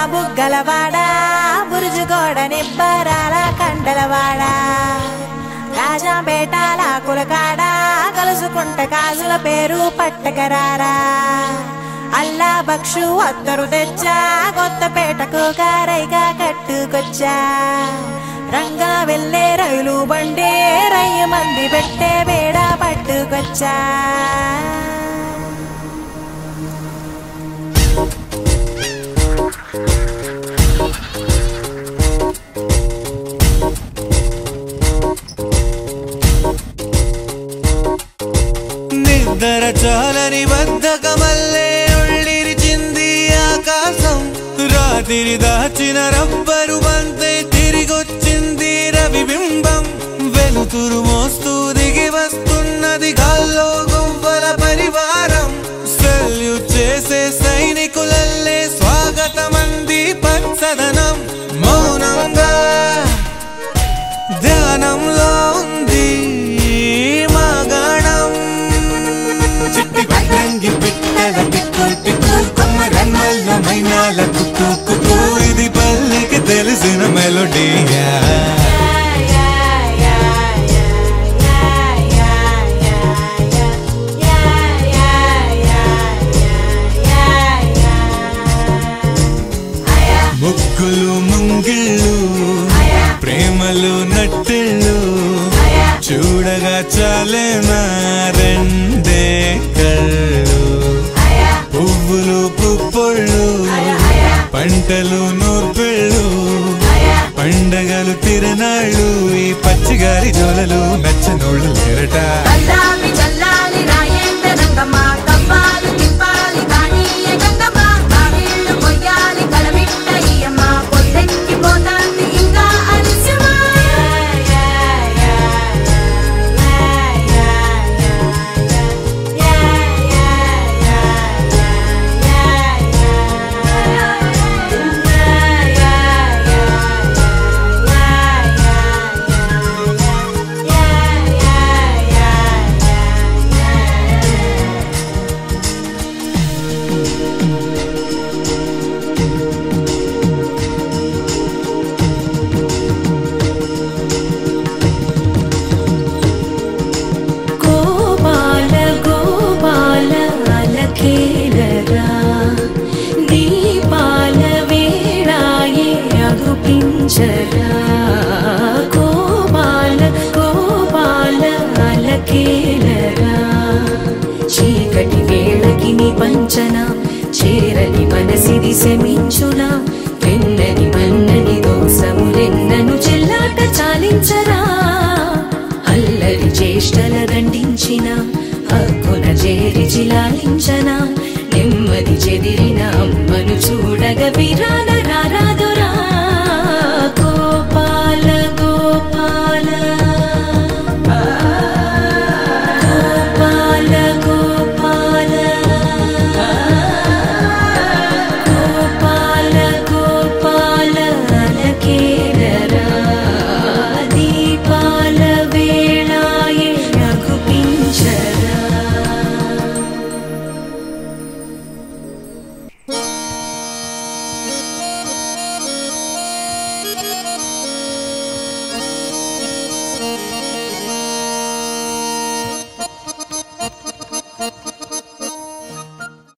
బుగ్గలవాడా బురుజుగోడ నిబ్బరాల కండలవాడా రాజాపేటాల కులకాడ కలుసుకుంట కాజుల పేరు పట్టకరారా అల్లా బక్షు అత్తరు తెచ్చా కొత్తపేటకు కారైగా కట్టుకొచ్చా రంగా వెళ్ళే రైలు బండి రయ్య మంది పెట్టే బేడ పట్టుకొచ్చా నిద్ర చాలని బద్ధకమల్లే ఒళ్ళిరిచింది ఆకాశం రాత్రి దాచిన రబ్బరు బంతే తిరిగొచ్చింది రవిబింబం వెలుతురు మోస్తూ దిగి వస్తున్నది గాల్లో గువ్వల పరివారం సెల్యూట్ చేసే సైనికులల్లే స్వాగతమంది పచ్చదనం మౌనంగా ధ్యానంలో ఉంది మగణం చిట్టి పట్టంగి పిట్టల టిక్కు టిక్కు కొమ్మ రన్నల్ల మైనాల కుక్కు కుక్కు ఇది పల్లెకి తెలిసిన మెలోడీయా ముగ్గులు ముంగిళ్ళు ప్రేమలు నట్టిళ్ళు చూడగా చాలేనా రెండే కళ్ళు పువ్వులు పుప్పొళ్ళు పంటలు నూర్పిళ్ళు పండగలు తిరనాళ్ళు ఈ పచ్చిగారి జోలలు నచ్చనోళ్ళు లేరట చల్లాలి చల్లాలి రాయేంద్ర రంగమ్మ కవ్వాలి తిప్పాలి కానీయ గంగమ్మ కావిళ్ళు కొయ్యాలి కలమిట్ట ఇయ్యమ్మ పొద్దెక్కి పోతాంది ఇంకా అలస్యమా గోపాల గోపాల అలకేలరా దీపాల వేళాయే అగుపించరా గోపాల గోపాల అలకేలరా చీకటి వేళకి నీ పంచన చేరని మనసిది శమించునా వెన్నని మన్నని దోసములెన్నను చెల్లాట చాలించరా అల్లరి చేష్టల దండించిన హక్కున చేరి చిలాలించన నెమ్మది చెదిరిన అమ్మను చూడగ విరాన